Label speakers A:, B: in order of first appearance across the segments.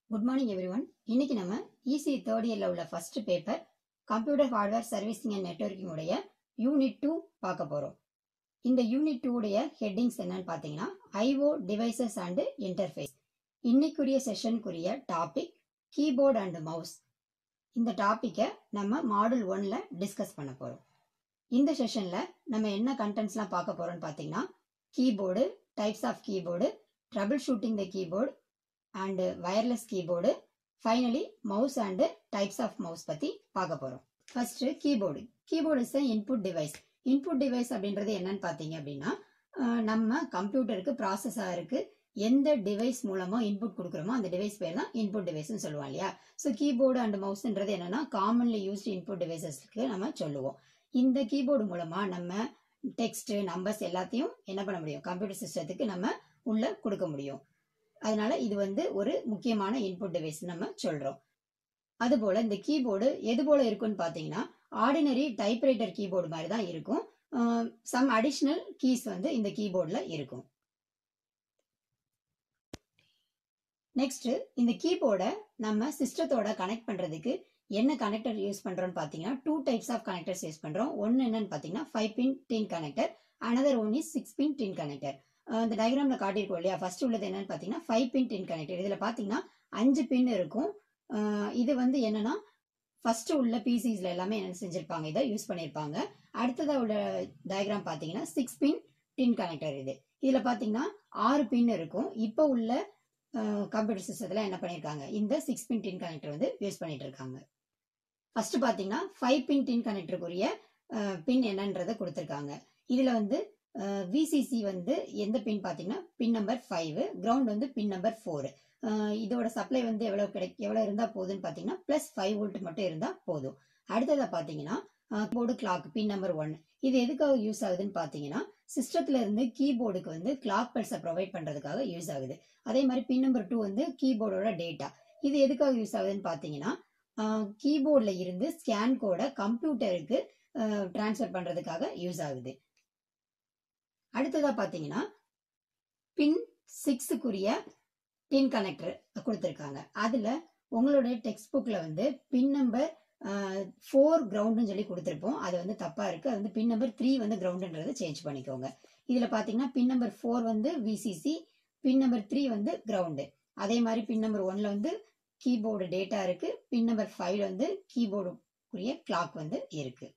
A: good morning every one இன்னைக்கு நம்ம EC third இயர்ல உள்ள first paper computer hardware servicing and networking உடைய யூனிட் டூ பார்க்க போறோம் இந்த யூனிட் டூ உடைய ஹெட்டிங்ஸ் என்னன்னு பார்த்தீங்கன்னா ஐஓ டிவைசஸ் அண்ட் இன்டர்ஃபேஸ் இன்னைக்குரிய செஷனுக்குரிய டாபிக் கீபோர்ட் அண்ட் மவுஸ் இந்த டாப்பிக்கை நம்ம மாடல் ஒன்ல டிஸ்கஸ் பண்ண போறோம் இந்த செஷன்ல நம்ம என்ன கண்டென்ட்ஸ்லாம் பார்க்க போறோம்னு பார்த்தீங்கன்னா keyboard types of keyboard trouble shooting the keyboard and wireless keyboard finally mouse and types of mouse பத்தி பார்க்க போறோம் first keyboard keyboard is input device input device அப்படின்றது என்னன்னு பார்த்தீங்க அப்படின்னா அஹ், நம்ம கம்ப்யூட்டருக்கு ப்ராசஸருக்கு எந்த டிவைஸ் மூலமா இன்புட் கொடுக்குறோமோ அந்த டிவைஸ் பேர் தான் இன்புட் டிவைஸ்னு சொல்லுவோம் இல்லையா ஸோ கீபோர்டு அண்ட் மவுஸ்ன்றது என்னன்னா காமன்லி யூஸ்டு இன்புட் டிவைசஸ்க்கு நம்ம சொல்லுவோம் இந்த கீபோர்டு மூலமா நம்ம டெக்ஸ்ட் நம்பர்ஸ் எல்லாத்தையும் என்ன பண்ண முடியும் கம்ப்யூட்டர் சிஸ்டத்துக்கு நம்ம உள்ள கொடுக்க முடியும் அதனால இது வந்து ஒரு முக்கியமான இன்புட் டிவைஸ் நம்ம சொல்றோம் அதுபோல இந்த கீபோர்டு எது போல இருக்கும்னு பாத்தீங்கன்னா ஆர்டினரி டைப்ரைட்டர் கீபோர்டு மாதிரி தான் இருக்கும் சம் அடிஷ்னல் கீஸ் வந்து இந்த கீபோர்டில் இருக்கும் நெக்ஸ்ட் இந்த கீபோர்டை நம்ம சிஸ்டத்தோட கனெக்ட் பண்றதுக்கு என்ன கனெக்டர் யூஸ் பண்றோம்னு பாத்தீங்கன்னா two types of connectors use பண்றோம் ஒன்னு என்னன்னு பாத்தீங்கன்னா five pin DIN connector another one is six pin DIN connector இந்த டயக்ராம்ல காட்டியிருக்கோம் இல்லையா ஃபர்ஸ்ட் உள்ளது என்னன்னு பாத்தீங்கன்னா ஃபைவ் பின் டின் கனெக்டர் இதுல பாத்தீங்கன்னா அஞ்சு பின் இருக்கும் அஹ் இது வந்து என்னன்னா ஃபர்ஸ்ட் உள்ள பிசிஸ்ல எல்லாமே என்ன செஞ்சிருப்பாங்க இதை யூஸ் பண்ணியிருப்பாங்க அடுத்ததா உள்ள டயக்ராம் பாத்தீங்கன்னா சிக்ஸ் பின் டின் கனெக்டர் இது இதுல பாத்தீங்கன்னா ஆறு பின் இருக்கும் இப்போ உள்ள கம்ப்யூட்டர் சிஸ்டத்துல என்ன பண்ணிருக்காங்க இந்த சிக்ஸ் பின் டின் கனெக்டர் வந்து யூஸ் பண்ணிட்டு இருக்காங்க ஃபர்ஸ்ட் பாத்தீங்கன்னா ஃபைவ் பின் டின் கனெக்டருக்குரிய பின் என்னன்றதை கொடுத்துருக்காங்க இதுல வந்து விசிசி வந்து எந்த பின் பாத்தீங்கன்னா பின் நம்பர் ஃபைவ் கிரவுண்ட் வந்து பின் நம்பர் ஃபோர் இதோட சப்ளை வந்து எவ்வளவு கிடை எவ்வளவு இருந்தா போதுன்னு பாத்தீங்கன்னா பிளஸ் ஃபைவ் வோல்ட் மட்டும் இருந்தா போதும் அடுத்ததா பாத்தீங்கன்னா keyboard clock pin number one இது எதுக்காக யூஸ் ஆகுதுன்னு பாத்தீங்கன்னா சிஸ்டத்துல இருந்து கீபோர்டுக்கு வந்து கிளாக் பல்ஸை ப்ரொவைட் பண்றதுக்காக யூஸ் ஆகுது அதே மாதிரி பின் நம்பர் டூ வந்து கீபோர்டோட டேட்டா இது எதுக்காக யூஸ் ஆகுதுன்னு பாத்தீங்கன்னா கீபோர்ட்ல இருந்து ஸ்கேன் கோட கம்ப்யூட்டருக்கு டிரான்ஸ்ஃபர் பண்றதுக்காக யூஸ் ஆகுது அடுத்ததா பாத்தீங்கன்னா பின் சிக்ஸுக்குரிய பின் கனெக்டர் கொடுத்துருக்காங்க அதுல உங்களுடைய டெக்ஸ்ட் புக்ல வந்து பின் நம்பர் ஃபோர் கிரவுண்டுன்னு சொல்லி கொடுத்துருப்போம் அது வந்து தப்பா இருக்கு அது வந்து பின் நம்பர் த்ரீ வந்து கிரவுண்டுன்றது சேஞ்ச் பண்ணிக்கோங்க இதுல பாத்தீங்கன்னா பின் நம்பர் ஃபோர் வந்து விசிசி பின் நம்பர் த்ரீ வந்து கிரவுண்டு அதே மாதிரி பின் நம்பர் ஒன்ல வந்து கீபோர்டு டேட்டா இருக்கு பின் நம்பர் ஃபைவ்ல வந்து கீபோர்டுக்குரிய கிளாக் வந்து இருக்கு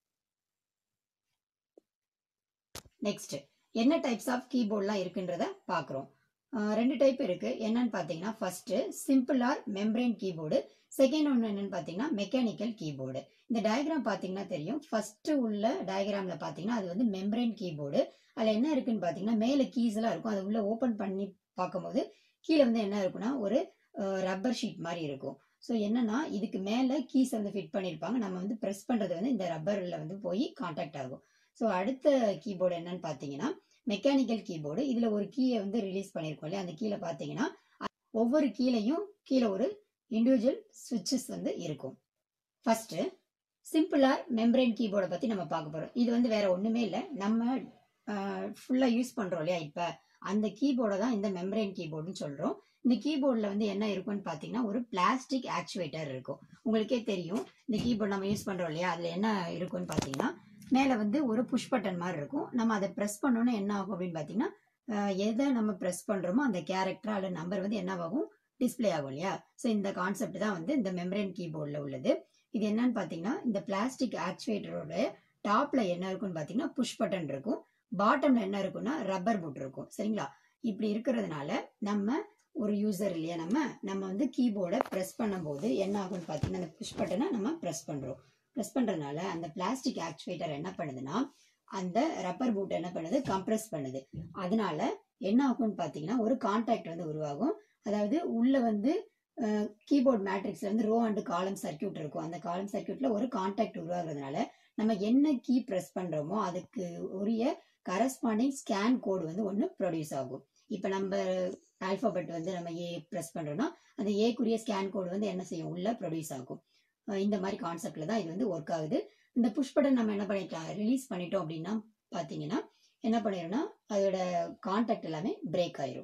A: நெக்ஸ்ட் என்ன டைப்ஸ் ஆஃப் கீபோர்ட்லாம் இருக்குன்றத பாக்குறோம் அஹ் ரெண்டு டைப் இருக்கு என்னன்னு பாத்தீங்கன்னா first simple or membrane keyboard second ஒன்று என்னன்னு பாத்தீங்கன்னா மெக்கானிக்கல் கீபோர்டு இந்த டயக்ராம் பாத்தீங்கன்னா தெரியும் ஃபர்ஸ்ட் உள்ள டயக்ராம்ல பாத்தீங்கன்னா அது வந்து மெம்பரேன் கீபோர்டு அதுல என்ன இருக்குன்னு பாத்தீங்கன்னா மேல கீஸ் எல்லாம் இருக்கும் அது உள்ள ஓபன் பண்ணி பார்க்கும்போது கீழே வந்து என்ன இருக்குன்னா ஒரு ரப்பர் ஷீட் மாதிரி இருக்கும் ஸோ என்னன்னா இதுக்கு மேல கீஸ் வந்து ஃபிட் பண்ணிருப்பாங்க நம்ம வந்து ப்ரெஸ் பண்றது வந்து இந்த ரப்பர்ல வந்து போய் கான்டாக்ட் ஆகும் ஸோ அடுத்த கீபோர்டு என்னன்னு பாத்தீங்கன்னா மெக்கானிக்கல் கீபோர்டு இதுல ஒரு கீயை வந்து ரிலீஸ் பண்ணிருக்கோம் இல்லையா அந்த கீழே பாத்தீங்கன்னா ஒவ்வொரு கீழையும் கீழே ஒரு இண்டிவிஜுவல் சுவிட்சஸ் வந்து இருக்கும் ஃபர்ஸ்ட் சிம்பிளா மெம்பரேன் கீபோர்டை பத்தி நம்ம பார்க்க போறோம் இது வந்து வேற ஒண்ணுமே இல்லை நம்ம ஃபுல்லா யூஸ் பண்றோம் இல்லையா இப்ப அந்த கீபோர்டை தான் இந்த மெம்பரேன் கீபோர்டுன்னு சொல்றோம் இந்த கீபோர்டில் வந்து என்ன இருக்கும்னு பார்த்தீங்கன்னா ஒரு பிளாஸ்டிக் ஆக்சுவேட்டர் இருக்கும் உங்களுக்கே தெரியும் இந்த கீபோர்டு நம்ம யூஸ் பண்றோம் இல்லையா அதுல என்ன இருக்கும்னு பார்த்தீங்கன்னா மேலே வந்து ஒரு புஷ் பட்டன் மாதிரி இருக்கும் நம்ம அதை ப்ரெஸ் பண்ணோன்னா என்ன ஆகும் அப்படின்னு பார்த்தீங்கன்னா அஹ், எதை நம்ம ப்ரெஸ் பண்றோமோ அந்த கேரக்டர் அல்ல நம்பர் வந்து என்ன ஆகும் டிஸ்ப்ளே ஆகும் இல்லையா ஸோ இந்த கான்செப்ட் தான் வந்து இந்த மெம்பரேன் கீபோர்டில் உள்ளது இது என்னன்னு பார்த்தீங்கன்னா இந்த பிளாஸ்டிக் ஆக்சுவேட்டரோட டாப்ல என்ன இருக்கும்னு பார்த்தீங்கன்னா புஷ் பட்டன் இருக்கும் பாட்டம்ல என்ன இருக்கும்னா ரப்பர் புட் இருக்கும் சரிங்களா இப்படி இருக்கிறதுனால நம்ம ஒரு யூசர் இல்லையா நம்ம நம்ம வந்து கீபோர்டை ப்ரெஸ் பண்ணும்போது என்ன ஆகும்னு பார்த்தீங்கன்னா அந்த புஷ் பட்டனை நம்ம ப்ரெஸ் பண்றோம் ப்ரெஸ் பண்றதுனால அந்த பிளாஸ்டிக் ஆக்சுவேட்டர் என்ன பண்ணுதுன்னா அந்த ரப்பர் பூட் என்ன பண்ணுது கம்ப்ரெஸ் பண்ணுது அதனால என்ன ஆகும்னு பார்த்தீங்கன்னா ஒரு கான்டாக்ட் வந்து உருவாகும் அதாவது உள்ள வந்து கீபோர்ட் மேட்ரிக்ஸ்ல வந்து ரோ அண்ட் காலம் சர்க்கியூட் இருக்கும் அந்த காலம் சர்க்கியூட்ல ஒரு கான்டாக்ட் உருவாகிறதுனால நம்ம என்ன கீ ப்ரெஸ் பண்றோமோ அதுக்கு உரிய கரஸ்பாண்டிங் ஸ்கேன் கோடு வந்து ஒன்று ப்ரொடியூஸ் ஆகும் இப்போ நம்ம ஆல்பாபெட் வந்து நம்ம ஏ ப்ரெஸ் பண்றோம்னா அந்த ஏக்குரிய ஸ்கேன் கோடு வந்து என்ன செய்யும் உள்ள ப்ரொடியூஸ் ஆகும் அஹ் இந்த மாதிரி கான்செப்ட்ல தான் இது வந்து ஒர்க் ஆகுது இந்த புஷ் பட்டன் நம்ம என்ன பண்ணிட்டோம் ரிலீஸ் பண்ணிட்டோம் அப்படின்னா பாத்தீங்கன்னா என்ன பண்ணிடும்னா அதோட கான்டாக்ட் எல்லாமே பிரேக் ஆயிரும்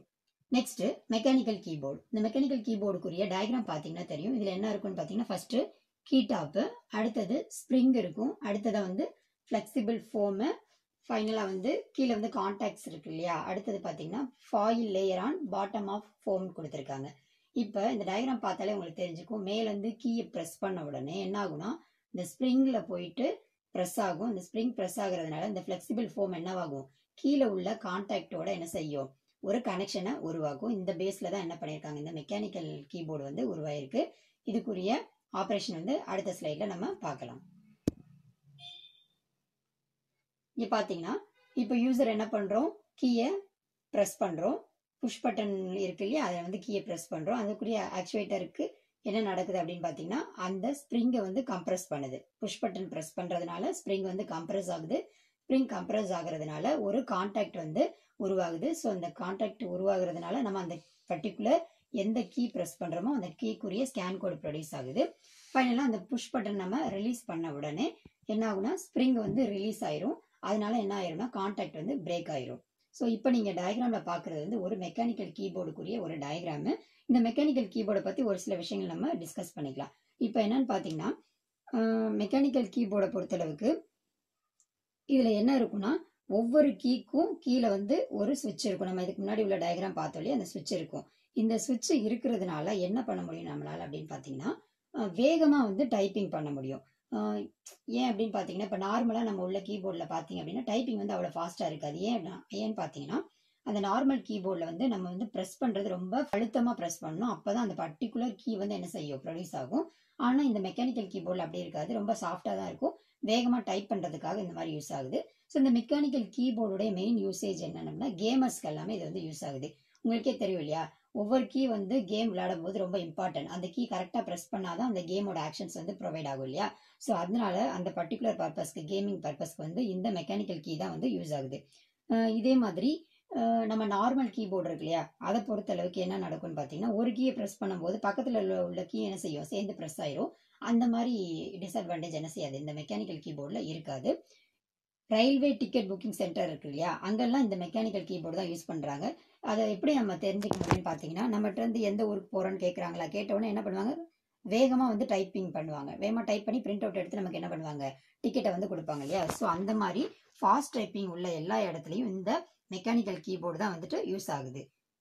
A: நெக்ஸ்ட் மெக்கானிக்கல் கீபோர்டு இந்த மெக்கானிக்கல் கீபோர்டுக்குரிய டயக்ராம் பார்த்தீங்கன்னா தெரியும் இதில் என்ன இருக்குன்னு பார்த்தீங்கன்னா ஃபர்ஸ்ட் கீ டாப்பு அடுத்தது ஸ்ப்ரிங் இருக்கும் அடுத்ததாக வந்து ஃப்ளெக்சிபிள் ஃபோமு ஃபைனலாக வந்து கீழே வந்து கான்டாக்ட்ஸ் இருக்கு இல்லையா அடுத்தது பார்த்தீங்கன்னா foil layer on bottom of foam கொடுத்துருக்காங்க இப்போ இந்த டயக்ராம் பார்த்தாலே உங்களுக்கு தெரிஞ்சுக்கும் மேலேருந்து கீயை ப்ரெஸ் பண்ண உடனே என்ன ஆகும்னா இந்த ஸ்ப்ரிங்கில் போயிட்டு ப்ரெஸ் ஆகும் இந்த ஸ்ப்ரிங் ப்ரெஸ் ஆகுறதுனால இந்த ஃப்ளெக்சிபிள் ஃபோம் என்னவாகும் கீழே உள்ள கான்டாக்டோட என்ன செய்யும் ஒரு கனெக்ஷனை உருவாக்கும் இந்த பேஸில் தான் என்ன பண்ணியிருக்காங்க இந்த மெக்கானிக்கல் கீபோர்டு வந்து உருவாயிருக்கு இதுக்குரிய ஆப்ரேஷன் வந்து அடுத்த ஸ்லைடில் நம்ம பார்க்கலாம் இங்கே பார்த்தீங்கன்னா இப்போ யூசர் என்ன பண்ணுறோம் கீயை ப்ரெஸ் பண்ணுறோம் புஷ் பட்டன் இருக்கு இல்லையா அதை வந்து கீயை ப்ரெஸ் பண்ணுறோம் அதுக்குரிய ஆக்சுவேட்டருக்கு என்ன நடக்குது அப்படின்னு பார்த்தீங்கன்னா அந்த ஸ்ப்ரிங்கை வந்து கம்ப்ரெஸ் பண்ணுது புஷ் பட்டன் ப்ரெஸ் பண்ணுறதுனால ஸ்ப்ரிங் வந்து கம்ப்ரெஸ் ஆகுது ஸ்ப்ரிங் கம்ப்ரெஸ் ஆகுறதுனால ஒரு கான்டாக்ட் வந்து உருவாகுது ஸோ அந்த கான்டாக்ட் உருவாகுறதுனால நம்ம அந்த பர்டிகுலர் எந்த கீ ப்ரெஸ் பண்ணுறோமோ அந்த கீக்குரிய ஸ்கேன் கோடு ப்ரொடியூஸ் ஆகுது ஃபைனலாக அந்த புஷ் பட்டன் நம்ம ரிலீஸ் பண்ண உடனே என்ன ஆகுனா ஸ்ப்ரிங் வந்து ரிலீஸ் ஆயிரும் அதனால என்ன ஆயிரும்னா கான்டாக்ட் வந்து பிரேக் ஆயிரும் ஸோ இப்போ நீங்கள் டயக்ராமில் பார்க்குறது வந்து ஒரு மெக்கானிக்கல் கீபோர்டுக்குரிய ஒரு டயக்ராமு இந்த மெக்கானிக்கல் கீபோர்டை பற்றி ஒரு சில விஷயங்கள் நம்ம டிஸ்கஸ் பண்ணிக்கலாம் இப்போ என்னன்னு பார்த்தீங்கன்னா மெக்கானிக்கல் கீபோர்டை பொறுத்தளவுக்கு இதில் என்ன இருக்குன்னா ஒவ்வொரு கீக்கும் கீழே வந்து ஒரு சுவிட்ச் இருக்கும் நம்ம இதுக்கு முன்னாடி உள்ள டயக்ராம் பார்த்தோம் இல்லையா அந்த சுவிட்ச் இருக்கும் இந்த சுவிட்ச் இருக்கிறதுனால என்ன பண்ண முடியும் நம்மளால அப்படின்னு பார்த்தீங்கன்னா வேகமாக வந்து டைப்பிங் பண்ண முடியும் அஹ் ஏன் அப்படின்னு பார்த்தீங்கன்னா இப்போ நார்மலாக நம்ம உள்ள கீபோர்டில் பார்த்தீங்க அப்படின்னா டைப்பிங் வந்து அவ்வளோ ஃபாஸ்ட்டாக இருக்காது ஏன் அப்படின்னா ஏன்னு பார்த்தீங்கன்னா அந்த நார்மல் கீபோர்டில் வந்து நம்ம வந்து ப்ரெஸ் பண்ணுறது ரொம்ப அழுத்தமாக ப்ரெஸ் பண்ணணும் அப்போ தான் அந்த பர்டிகுலர் கீ வந்து என்ன செய்யும் ப்ரொடியூஸ் ஆகும் ஆனால் இந்த மெக்கானிக்கல் கீபோர்டில் அப்படி இருக்காது ரொம்ப சாஃப்டாக தான் இருக்கும் வேகமாக டைப் பண்ணுறதுக்காக இந்த மாதிரி யூஸ் ஆகுது ஸோ இந்த மெக்கானிக்கல் கீபோர்டுடைய மெயின் யூசேஜ் என்னன்னா கேமர்ஸ்க்கு எல்லாமே இது வந்து யூஸ் ஆகுது உங்களுக்கே தெரியும் இல்லையா ஒவ்வொரு கீ வந்து கேம் விளையாடும் போது ரொம்ப இம்பார்ட்டன்ட் அந்த கீ கரெக்டாக ப்ரெஸ் பண்ணாதான் அந்த கேமோட ஆக்ஷன்ஸ் வந்து ப்ரொவைட் ஆகும் இல்லையா ஸோ அதனால அந்த பர்டிகுலர் பர்பஸ்க்கு கேமிங் பர்பஸ்க்கு வந்து இந்த மெக்கானிக்கல் கீ தான் வந்து யூஸ் ஆகுது அஹ் இதே மாதிரி அஹ் நம்ம நார்மல் கீபோர்டு இருக்கு இல்லையா அதை பொறுத்த அளவுக்கு என்ன நடக்கும்னு பார்த்தீங்கன்னா ஒரு கீயை ப்ரெஸ் பண்ணும்போது பக்கத்தில் உள்ள உள்ள கீ என்ன செய்யும் சேர்ந்து ப்ரெஸ் ஆயிரும் அந்த மாதிரி டிஸ்அட்வான்டேஜ் என்ன செய்யாது இந்த மெக்கானிக்கல் கீபோர்டில் இருக்காது ரயில்வே டிக்கெட் புக்கிங் சென்டர் இருக்கு இல்லையா அங்கெல்லாம் இந்த மெக்கானிக்கல் கீபோர்டு தான் யூஸ் பண்ணுறாங்க அதை எப்படி நம்ம தெரிஞ்சுக்க முடியும்னு பார்த்தீங்கன்னா நம்மகிட்ட இருந்து எந்த ஊருக்கு போகிறோன்னு கேட்குறாங்களா கேட்டவுடனே என்ன பண்ணுவாங்க வேகமாக வந்து டைப்பிங் பண்ணுவாங்க வேகமாக டைப் பண்ணி பிரிண்ட் அவுட் எடுத்து நமக்கு என்ன பண்ணுவாங்க டிக்கெட்டை வந்து கொடுப்பாங்க இல்லையா ஸோ அந்த மாதிரி ஃபாஸ்ட் டைப்பிங் உள்ள எல்லா இடத்துலையும் இந்த மெக்கானிக்கல் கீபோர்டு தான் வந்துட்டு யூஸ் ஆகுது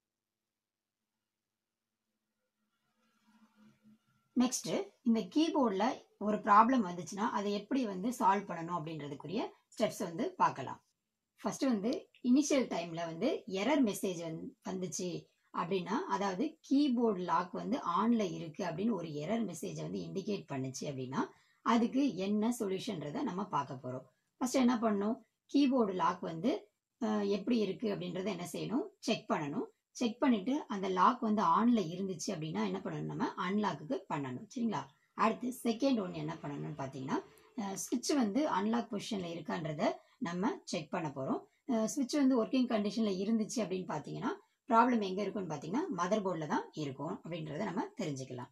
A: நெக்ஸ்ட் இந்த கீபோர்டில் ஒரு ப்ராப்ளம் வந்துச்சுன்னா அதை எப்படி வந்து சால்வ் பண்ணணும் அப்படின்றதுக்குரிய ஸ்டெப்ஸ் வந்து பார்க்கலாம் ஃபர்ஸ்ட் வந்து இனிஷியல் டைம்ல வந்து எரர் மெசேஜ் வந்து வந்துச்சு அப்படின்னா அதாவது கீபோர்டு லாக் வந்து ஆன்ல இருக்கு அப்படின்னு ஒரு எரர் மெசேஜை வந்து இண்டிகேட் பண்ணுச்சு அப்படின்னா அதுக்கு என்ன சொல்யூஷன்றதை நம்ம பார்க்க போறோம் ஃபர்ஸ்ட் என்ன பண்ணணும் கீபோர்டு லாக் வந்து அஹ், எப்படி இருக்கு அப்படின்றத என்ன செய்யணும் செக் பண்ணணும் செக் பண்ணிட்டு அந்த லாக் வந்து ஆன்ல இருந்துச்சு அப்படின்னா என்ன பண்ணணும் நம்ம அன்லாக்கு பண்ணணும் சரிங்களா அடுத்து செகண்ட் ஒன்று என்ன பண்ணணும்னு பார்த்தீங்கன்னா ஸ்விட்ச் வந்து அன்லாக் பொசிஷன்ல இருக்கான்றத நம்ம செக் பண்ண போறோம் ஸ்விட்ச் வந்து ஒர்க்கிங் கண்டிஷன்ல இருந்துச்சு அப்படின்னு பார்த்தீங்கன்னா ப்ராப்ளம் எங்க இருக்குன்னு பார்த்தீங்கன்னா மதர் போர்டில் தான் இருக்கும் அப்படின்றத நம்ம தெரிஞ்சுக்கலாம்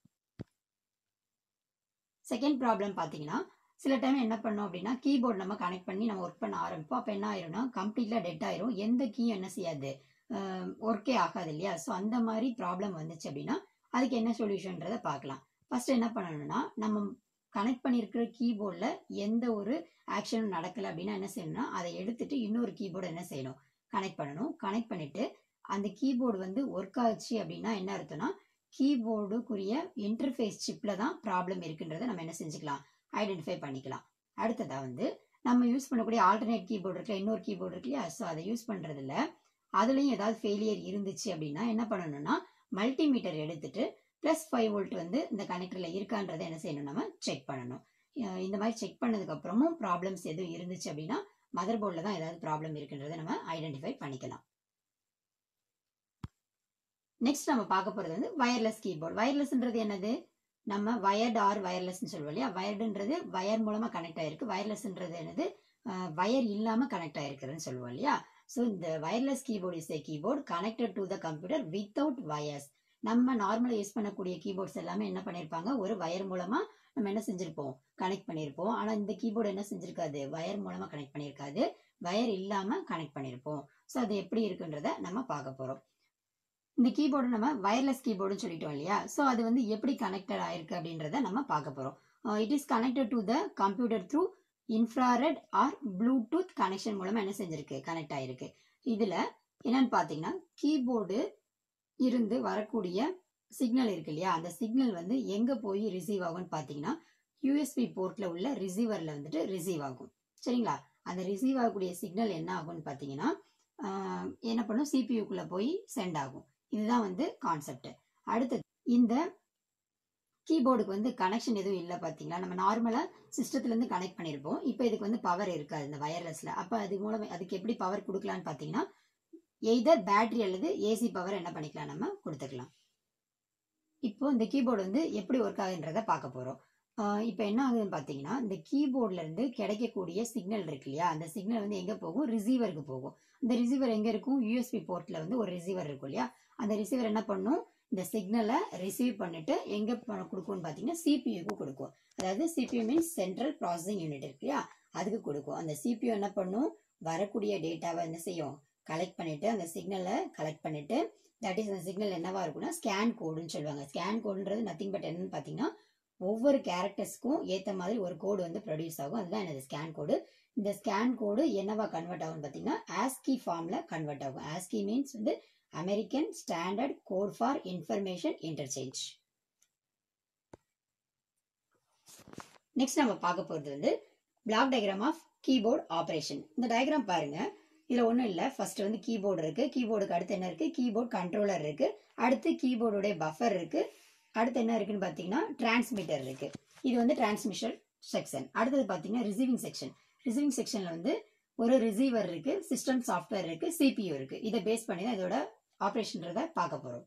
A: செகண்ட் ப்ராப்ளம் பார்த்தீங்கன்னா சில டைம் என்ன பண்ணோம் அப்படின்னா கீபோர்டு நம்ம கனெக்ட் பண்ணி நம்ம ஒர்க் பண்ண ஆரம்பிப்போம் அப்போ என்ன ஆயிரும்னா கம்ப்ளீட்ல டெட் ஆயிரும் எந்த கீயும் என்ன செய்யாது ஒர்க்கே ஆகாது இல்லையா ஸோ அந்த மாதிரி ப்ராப்ளம் வந்துச்சு அப்படின்னா அதுக்கு என்ன சொல்யூஷன்றதை பார்க்கலாம் ஃபர்ஸ்ட் என்ன பண்ணணும்னா நம்ம கனெக்ட் பண்ணியிருக்கிற கீபோர்டில் எந்த ஒரு ஆக்ஷனும் நடக்கலை அப்படின்னா என்ன செய்யணும்னா அதை எடுத்துட்டு இன்னொரு கீபோர்டு என்ன செய்யணும் கனெக்ட் பண்ணணும் கனெக்ட் பண்ணிட்டு அந்த கீபோர்டு வந்து ஒர்க் ஆச்சு அப்படின்னா என்ன அர்த்தம்னா கீபோர்டுக்குரிய இன்டர்ஃபேஸ் சிப்பில் தான் ப்ராப்ளம் இருக்குன்றதை நம்ம என்ன செஞ்சுக்கலாம் ஐடென்டிஃபை பண்ணிக்கலாம் அடுத்ததா வந்து நம்ம யூஸ் பண்ணக்கூடிய ஆல்டர்னேட் கீபோர்டு இருக்குல்ல இன்னொரு கீபோர்டு இருக்கு இல்லையா ஸோ அதை யூஸ் பண்ணுறதுல அதுலேயும் ஏதாவது ஃபெயிலியர் இருந்துச்சு அப்படின்னா என்ன பண்ணணும்னா மல்டிமீட்டர் எடுத்துட்டு ப்ளஸ் ஃபைவ் வோல்ட் வந்து இந்த கனெக்டரில் இருக்கான்றதை என்ன செய்யணும் நம்ம செக் பண்ணணும் அஹ் இந்த மாதிரி செக் பண்ணதுக்கு அப்புறமும் ப்ராப்ளம்ஸ் எதுவும் இருந்துச்சு அப்படின்னா மதர் போர்டில் தான் ஏதாவது ப்ராப்ளம் இருக்குன்றதை நம்ம ஐடென்டிஃபை பண்ணிக்கலாம் நெக்ஸ்ட் நம்ம பார்க்க போகிறது வந்து வயர்லெஸ் கீபோர்டு வயர்லெஸ்ன்றது என்னது நம்ம வயர்டு ஆர் வயர்லெஸ்ன்னு சொல்லுவோம் இல்லையா வயர்டுன்றது வயர் மூலமாக கனெக்ட் ஆயிருக்கு வயர்லெஸ்ன்றது என்னது வயர் இல்லாமல் கனெக்ட் ஆயிருக்குதுன்னு சொல்லுவோம் இல்லையா ஸோ இந்த wireless keyboard is a keyboard connected to the computer without wires நம்ம நார்மலாக யூஸ் பண்ணக்கூடிய கீபோர்ட்ஸ் எல்லாமே என்ன பண்ணியிருப்பாங்க ஒரு வயர் மூலமாக நம்ம என்ன செஞ்சிருப்போம் கனெக்ட் பண்ணியிருப்போம் ஆனால் இந்த கீபோர்டு என்ன செஞ்சிருக்காது வயர் மூலமாக கனெக்ட் பண்ணியிருக்காது வயர் இல்லாமல் கனெக்ட் பண்ணியிருப்போம் ஸோ அது எப்படி இருக்குன்றத நம்ம பார்க்க போகிறோம் இந்த கீபோர்டு நம்ம வயர்லெஸ் கீபோர்டுன்னு சொல்லிட்டோம் இல்லையா ஸோ அது வந்து எப்படி கனெக்டட் ஆயிருக்கு அப்படின்றத நம்ம பார்க்க போறோம் it is connected to the computer through infrared or Bluetooth connection மூலமா என்ன செஞ்சிருக்கு கனெக்ட் ஆயிருக்கு இதுல என்னன்னு பாத்தீங்கன்னா கீபோர்டு இருந்து வரக்கூடிய சிக்னல் இருக்கு இல்லையா அந்த சிக்னல் வந்து எங்க போய் ரிசீவ் ஆகும்னு பாத்தீங்கன்னா யூஎஸ்பி போர்ட்ல உள்ள ரிசீவர்ல வந்துட்டு ரிசீவ் ஆகும் சரிங்களா அந்த ரிசீவ் ஆகக்கூடிய சிக்னல் என்ன ஆகும்னு பாத்தீங்கன்னா ஆஹ், என்ன பண்ணும் சிபியூக்குள்ள போய் சென்ட் ஆகும் இதுதான் வந்து கான்செப்ட் அடுத்தது இந்த கீபோர்டுக்கு வந்து கனெக்ஷன் எதுவும் இல்லை பார்த்தீங்களா நம்ம நார்மலாக சிஸ்டத்துலேருந்து கனெக்ட் பண்ணியிருப்போம் இப்போ இதுக்கு வந்து பவர் இருக்காது இந்த வயர்லெஸில் அப்போ அது மூலம் அதுக்கு எப்படி பவர் கொடுக்கலான்னு பார்த்தீங்கன்னா எய்தர் பேட்டரி அல்லது ஏசி பவர் என்ன பண்ணிக்கலாம் நம்ம கொடுத்துக்கலாம் இப்போ இந்த கீபோர்டு வந்து எப்படி ஒர்க் ஆகுன்றத பார்க்க போகிறோம் இப்போ என்ன ஆகுதுன்னு பார்த்தீங்கன்னா இந்த கீபோர்ட்ல இருந்து கிடைக்கக்கூடிய சிக்னல் இருக்கு இல்லையா அந்த சிக்னல் வந்து எங்கே போகும் ரிசீவருக்கு போகும் இந்த ரிசீவர் எங்கே இருக்கும் யூஎஸ்பி போர்ட்டில் வந்து ஒரு ரிசீவர் இருக்கும் இல்லையா அந்த ரிசீவர் என்ன பண்ணும் இந்த சிக்னலை ரிசீவ் பண்ணிட்டு எங்க ப- கொடுக்கும்னு பாத்தீங்கன்னா சிபியூக்கு கொடுக்கும் அதாவது CPU means central processing unit இருக்கு இல்லையா அதுக்கு கொடுக்கும் அந்த சிபியூ என்ன பண்ணும் வரக்கூடிய டேட்டாவை என்ன செய்யும் கலெக்ட் பண்ணிட்டு அந்த சிக்னலை கலெக்ட் பண்ணிட்டு தட் இஸ் அந்த சிக்னல் என்னவா இருக்கும்னா ஸ்கேன் கோடுன்னு சொல்லுவாங்க ஸ்கேன் கோடுன்றது நத்திங் பட் என்னன்னு பாத்தீங்கன்னா ஒவ்வொரு கேரக்டர்ஸ்க்கும் ஏத்த மாதிரி ஒரு கோடு வந்து ப்ரொடியூஸ் ஆகும் அதுதான் எனது ஸ்கேன் கோடு இந்த ஸ்கேன் கோடு என்னவா கன்வெர்ட் ஆகும்னு பாத்தீங்கன்னா ஆஸ்கி ஃபார்ம்ல கன்வெர்ட் ஆகும் ஆஸ்கி மீன்ஸ் வந்து American standard code for information interchange next நம்ம பார்க்க போறது வந்து block diagram of keyboard operation இந்த டயக்ராம் பாருங்க இதுல ஒண்ணும் இல்ல ஃபர்ஸ்ட் வந்து கீபோர்டு இருக்கு கீபோர்டுக்கு அடுத்து என்ன இருக்கு கீபோர்ட் கண்ட்ரோலர் இருக்கு அடுத்து கீபோர்டுடைய பஃபர் இருக்கு அடுத்து என்ன இருக்குன்னு பாத்தீங்கன்னா டிரான்ஸ்மிட்டர் இருக்கு இது வந்து டிரான்ஸ்மிஷன் செக்ஷன் அடுத்தது பாத்தீங்கன்னா ரிசீவிங் செக்ஷன் ரிசீவிங் செக்ஷன்ல வந்து ஒரு ரிசீவர் இருக்கு சிஸ்டம் சாஃப்ட்வேர் இருக்கு சிபியூ இருக்கு இதை பேஸ் பண்ணி தான் இதோட ஆப்ரேஷன்றத பார்க்க போறோம்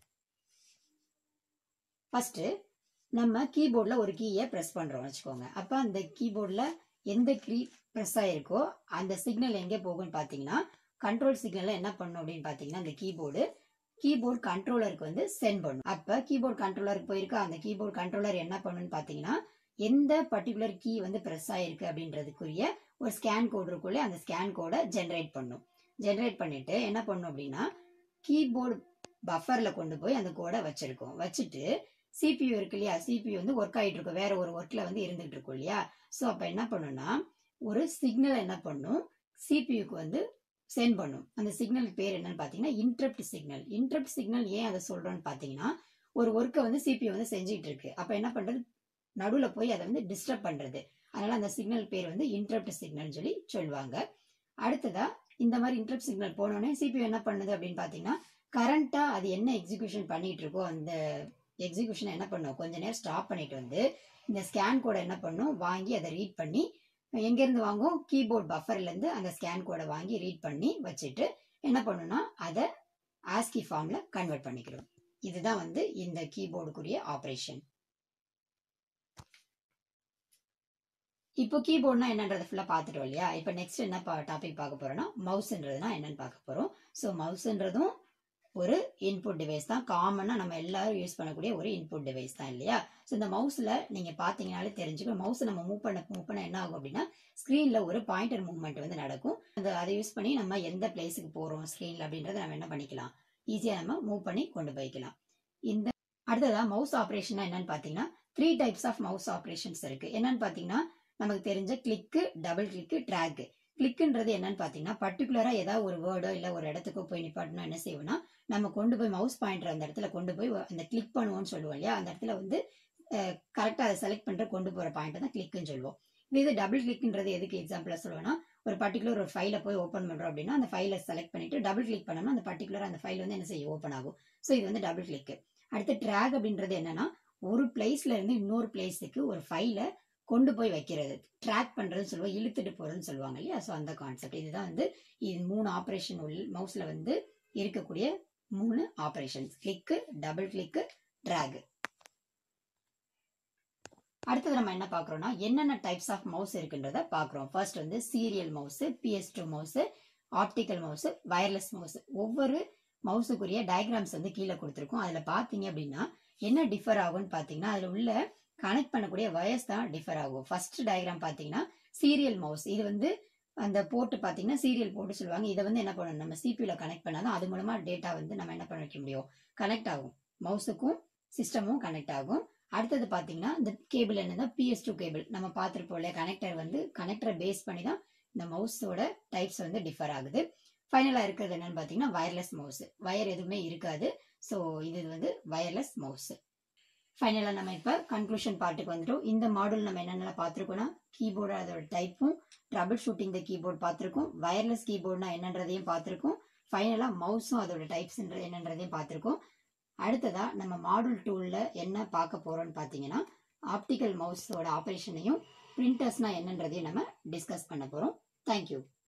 A: ஃபர்ஸ்ட் நம்ம கீபோர்ட்ல ஒரு கீயை பிரஸ் பண்றோம் வச்சுக்கோங்க அப்ப அந்த கீபோர்ட்ல எந்த கீ பிரஸ் ஆயிருக்கோ அந்த சிக்னல் எங்க போகும்னு பாத்தீங்கன்னா கண்ட்ரோல் சிக்னல்ல என்ன பண்ணும் அப்படின்னு பாத்தீங்கன்னா அந்த கீபோர்டு கீபோர்ட் கண்ட்ரோலருக்கு வந்து சென்ட் பண்ணும் அப்ப கீபோர்ட் கண்ட்ரோலருக்கு போயிருக்க அந்த கீபோர்ட் கண்ட்ரோலர் என்ன பண்ணுன்னு பாத்தீங்கன்னா எந்த பர்டிகுலர் கீ வந்து பிரஸ் ஆயிருக்கு அப்படின்றதுக்குரிய ஒரு ஸ்கேன் கோட் இருக்குள்ள அந்த ஸ்கேன் கோடை ஜெனரேட் பண்ணும் ஜெனரேட் பண்ணிட்டு என்ன பண்ணும் அப்படின்னா கீபோர்டு பஃபர்ல கொண்டு போய் அந்த கோடை வச்சிருக்கோம் வச்சுட்டு சிபியூ இருக்கு இல்லையா சிபியூ வந்து ஒர்க் ஆயிட்டு இருக்கும் வேற ஒரு ஒர்க்ல வந்து இருந்துட்டு இருக்கும் இல்லையா சோ அப்ப என்ன பண்ணும்னா ஒரு சிக்னல் என்ன பண்ணும் சிபியூக்கு வந்து சென்ட் பண்ணும் அந்த சிக்னல் பேர் என்னன்னு பாத்தீங்கன்னா இன்டரப்ட் சிக்னல் இன்டரப்ட் சிக்னல் ஏன் அதை சொல்றோம்னு பாத்தீங்கன்னா ஒரு ஒர்க்கை வந்து சிபியூ வந்து செஞ்சுட்டு இருக்கு அப்ப என்ன பண்றது நடுவுல போய் அதை வந்து டிஸ்டர்ப் பண்றது அதனால அந்த சிக்னல் பேர் வந்து இன்டரப்ட் சிக்னல் சொல்லி சொல்லுவாங்க அடுத்ததா இந்த மாதிரி இன்டரப்ட் சிக்னல் போனோடனே சிபியூ என்ன பண்ணுது அப்படின்னு பாத்தீங்கன்னா கரண்டா அது என்ன எக்ஸிகியூஷன் பண்ணிட்டு இருக்கோ அந்த எக்ஸிகியூஷன் என்ன பண்ணும் கொஞ்ச நேரம் ஸ்டாப் பண்ணிட்டு வந்து இந்த ஸ்கேன் கோடை என்ன பண்ணும் வாங்கி அதை ரீட் பண்ணி எங்க இருந்து வாங்கும் கீபோர்ட் பஃபர்ல இருந்து அந்த ஸ்கேன் கோடை வாங்கி ரீட் பண்ணி வச்சுட்டு என்ன பண்ணும்னா அதை ஆஸ்கி ஃபார்ம்ல கன்வெர்ட் பண்ணிக்கிறோம் இதுதான் வந்து இந்த கீபோர்டுக்குரிய ஆபரேஷன் இப்போ கீபோர்ட்னா என்னன்றதை ஃபுல்லா பார்த்துட்டோம் இல்லையா இப்போ நெக்ஸ்ட் என்ன டாபிக் பார்க்க போறோம்னா மவுஸ்ன்றதுனா என்னன்னு பார்க்க போறோம் ஸோ மவுஸ்ன்றதும் ஒரு இன்புட் டிவைஸ் தான் காமனா நம்ம எல்லாரும் யூஸ் பண்ணக்கூடிய ஒரு இன்புட் டிவைஸ் தான் இல்லையா ஸோ இந்த மவுஸ்ல நீங்க பாத்தீங்கனாலே தெரிஞ்சுக்கணும் மவுஸ் நம்ம மூவ் பண்ண மூவ் பண்ண என்ன ஆகும் அப்படின்னா ஸ்கிரீன்ல ஒரு பாயிண்டர் மூவ்மெண்ட் வந்து நடக்கும் அந்த அதை யூஸ் பண்ணி நம்ம எந்த பிளேஸுக்கு போறோம் ஸ்கிரீன்ல அப்படின்றத நம்ம என்ன பண்ணிக்கலாம் ஈஸியா நம்ம மூவ் பண்ணி கொண்டு போய்க்கலாம் இந்த அடுத்ததா மவுஸ் ஆப்ரேஷன் என்னன்னு பாத்தீங்கன்னா three types of mouse operations இருக்கு என்னன்னு பாத்தீங்கன்னா நமக்கு தெரிஞ்ச கிளிக்கு டபுள் கிளிக்கு ட்ராக் கிளிக்குன்றது என்னன்னு பாத்தீங்கன்னா பர்டிகுலரா ஏதாவது ஒரு வேர்டோ இல்ல ஒரு இடத்துக்கோ போய் நிப்பாட்டணும் என்ன செய்வோம்னா நம்ம கொண்டு போய் மவுஸ் பாயிண்டர் அந்த இடத்துல கொண்டு போய் அந்த கிளிக் பண்ணுவோம்னு சொல்லுவோம் இல்லையா அந்த இடத்துல வந்து கரெக்டா அதை செலக்ட் பண்ற கொண்டு போற பாயிண்ட் தான் கிளிக்னு சொல்லுவோம் இது டபுள் கிளிக்ன்றது எதுக்கு எக்ஸாம்பிளா சொல்லுவேன்னா ஒரு பர்டிகுலர் ஒரு ஃபைலை போய் ஓப்பன் பண்றோம் அப்படின்னா அந்த ஃபைலை செலக்ட் பண்ணிட்டு டபுள் கிளிக் பண்ணோம்னா அந்த பர்டிகுலர் அந்த ஃபைல் வந்து என்ன செய்யும் ஓப்பன் ஆகும் ஸோ இது வந்து டபுள் கிளிக் அடுத்து ட்ராக் அப்படின்றது என்னன்னா ஒரு பிளேஸ்ல இருந்து இன்னொரு பிளேஸுக்கு ஒரு ஃபைலை கொண்டு போய் வைக்கிறது ட்ராக் பண்றதுன்னு சொல்லுவோம் இழுத்துட்டு போறதுன்னு சொல்லுவாங்க இல்லையா ஸோ அந்த கான்செப்ட் இதுதான் வந்து இது மூணு ஆப்ரேஷன் உள்ள மவுஸ்ல வந்து இருக்கக்கூடிய மூணு ஆப்ரேஷன்ஸ் கிளிக்கு டபுள் கிளிக்கு ட்ராக் அடுத்தது நம்ம என்ன பாக்குறோம்னா என்னென்ன டைப்ஸ் ஆஃப் மவுஸ் இருக்குன்றத பாக்குறோம் ஃபர்ஸ்ட் வந்து serial mouse PS two mouse optical mouse wireless mouse ஒவ்வொரு மவுஸுக்குரிய டயக்ராம்ஸ் வந்து கீழே கொடுத்துருக்கோம் அதுல பாத்தீங்க அப்படின்னா என்ன டிஃபர் ஆகும்னு பாத்தீங்கன்னா அதுல உள்ள கனெக்ட் பண்ணக்கூடிய வயர்ஸ் தான் டிஃபர் ஆகும் ஃபர்ஸ்ட் டயக்ராம் பாத்தீங்கன்னா சீரியல் மவுஸ் இது வந்து அந்த போர்ட் பார்த்தீங்கன்னா சீரியல் போர்ட்டு சொல்லுவாங்க இதை வந்து என்ன பண்ணணும் நம்ம சிபியூல கனெக்ட் பண்ணாதான் அது மூலமா டேட்டா வந்து நம்ம என்ன பண்ண வைக்க முடியும் கனெக்ட் ஆகும் மவுஸுக்கும் சிஸ்டமும் கனெக்ட் ஆகும் அடுத்தது பார்த்தீங்கன்னா இந்த கேபிள் என்னன்னா பிஎஸ் டூ கேபிள் நம்ம பார்த்துருப்போம் இல்லையா கனெக்டர் வந்து கனெக்டரை பேஸ் பண்ணி தான் இந்த மவுஸோட டைப்ஸ் வந்து டிஃபர் ஆகுது ஃபைனலாக இருக்கிறது என்னன்னு பார்த்தீங்கன்னா வயர்லெஸ் மவுஸ் வயர் எதுவுமே இருக்காது ஸோ இது வந்து வயர்லெஸ் மவுஸ் ஃபைனலாக நம்ம இப்போ கன்க்ளூஷன் பார்ட்டுக்கு வந்துட்டோம் இந்த மாடல் நம்ம என்னென்ன பார்த்துருக்கோம்னா கீபோர்டு அதோட டைப்பும் ட்ரபிள் ஷூட்டிங் த கீபோர்ட் பார்த்துருக்கோம் வயர்லெஸ் கீபோர்ட்னா என்னன்றதையும் பார்த்துருக்கோம் ஃபைனலாக மவுஸும் அதோட டைப்ஸ்ன்ற என்னன்றதையும் பார்த்துருக்கோம் அடுத்ததா நம்ம மாடல் டூலில் என்ன பார்க்க போறோம்னு பார்த்தீங்கன்னா ஆப்டிக்கல் மவுஸோட ஆப்ரேஷனையும் பிரிண்டர்ஸ்னா என்னன்றதையும் நம்ம டிஸ்கஸ் பண்ண போகிறோம் தேங்க்யூ